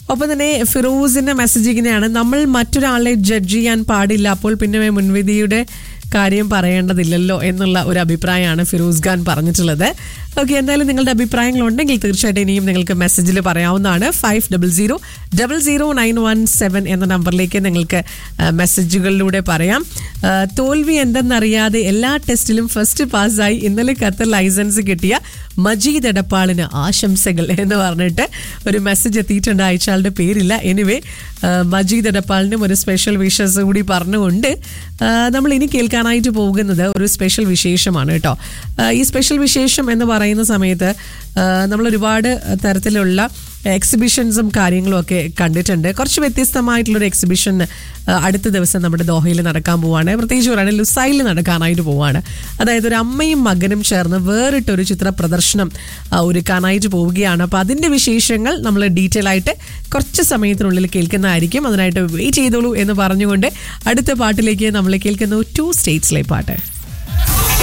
ഒപ്പം തന്നെ ഫിറോസിന്റെ മെസ്സേജ് ഇങ്ങനെയാണ് നമ്മൾ മറ്റൊരാളെ ജഡ്ജ് ചെയ്യാൻ പാടില്ല അപ്പോൾ പിന്നെ മുൻവിധിയുടെ കാര്യം പറയേണ്ടതില്ലല്ലോ എന്നുള്ള ഒരു അഭിപ്രായമാണ് ഫിറോസ് ഖാൻ പറഞ്ഞിട്ടുള്ളത് ഓക്കെ എന്തായാലും നിങ്ങളുടെ അഭിപ്രായങ്ങൾ ഉണ്ടെങ്കിൽ തീർച്ചയായിട്ടും ഇനിയും നിങ്ങൾക്ക് മെസ്സേജിൽ പറയാവുന്നതാണ് five double zero double zero nine one seven എന്ന നമ്പറിലേക്ക് നിങ്ങൾക്ക് ആ, മെസ്സേജുകളിലൂടെ പറയാം ആ, തോൽവി എന്തെന്നറിയാതെ എല്ലാ ടെസ്റ്റിലും ഫസ്റ്റ് പാസ്സായി ഇന്നലെ ഖത്തർ ലൈസൻസ് കിട്ടിയ മജീദ് എടപ്പാളിന് ആശംസകൾ എന്ന് പറഞ്ഞിട്ട് ഒരു മെസ്സേജ് എത്തിയിട്ടുണ്ട് അയച്ചാളുടെ പേരില്ല എനിവേ മജീദ് എടപ്പാളിനും ഒരു സ്പെഷ്യൽ വിഷസ് കൂടി പറഞ്ഞുകൊണ്ട് ആ, നമ്മൾ ഇനി കേൾക്കാനായിട്ട് പോകുന്നത് ഒരു സ്പെഷ്യൽ വിശേഷമാണ് കേട്ടോ ആ, ഈ സ്പെഷ്യൽ വിശേഷം എന്ന് പറയുന്ന സമയത്ത് ആ, നമ്മൾ ഒരുപാട് തരത്തിലുള്ള എക്സിബിഷൻസും കാര്യങ്ങളും ഒക്കെ കണ്ടിട്ടുണ്ട് കുറച്ച് വ്യത്യസ്തമായിട്ടുള്ളൊരു എക്സിബിഷൻ ആ, അടുത്ത ദിവസം നമ്മുടെ ദോഹയിൽ നടക്കാൻ പോവാണ് പ്രത്യേകിച്ച് പറയുകയാണെങ്കിൽ ലുസൈലിൽ നടക്കാനായിട്ട് പോവാണ് അതായത് ഒരു അമ്മയും മകനും ചേർന്ന് വേറിട്ടൊരു ചിത്ര പ്രദർശനം ആ, ഒരുക്കാനായിട്ട് പോവുകയാണ് അപ്പോൾ അതിൻ്റെ വിശേഷങ്ങൾ നമ്മൾ ഡീറ്റെയിൽ ആയിട്ട് കുറച്ച് സമയത്തിനുള്ളിൽ കേൾക്കുന്നതായിരിക്കും അതിനായിട്ട് വെയിറ്റ് ചെയ്തോളൂ എന്ന് പറഞ്ഞുകൊണ്ട് അടുത്ത പാട്ടിലേക്ക് നമ്മൾ കേൾക്കുന്നു ടു സ്റ്റേറ്റ്സിലെ പാട്ട്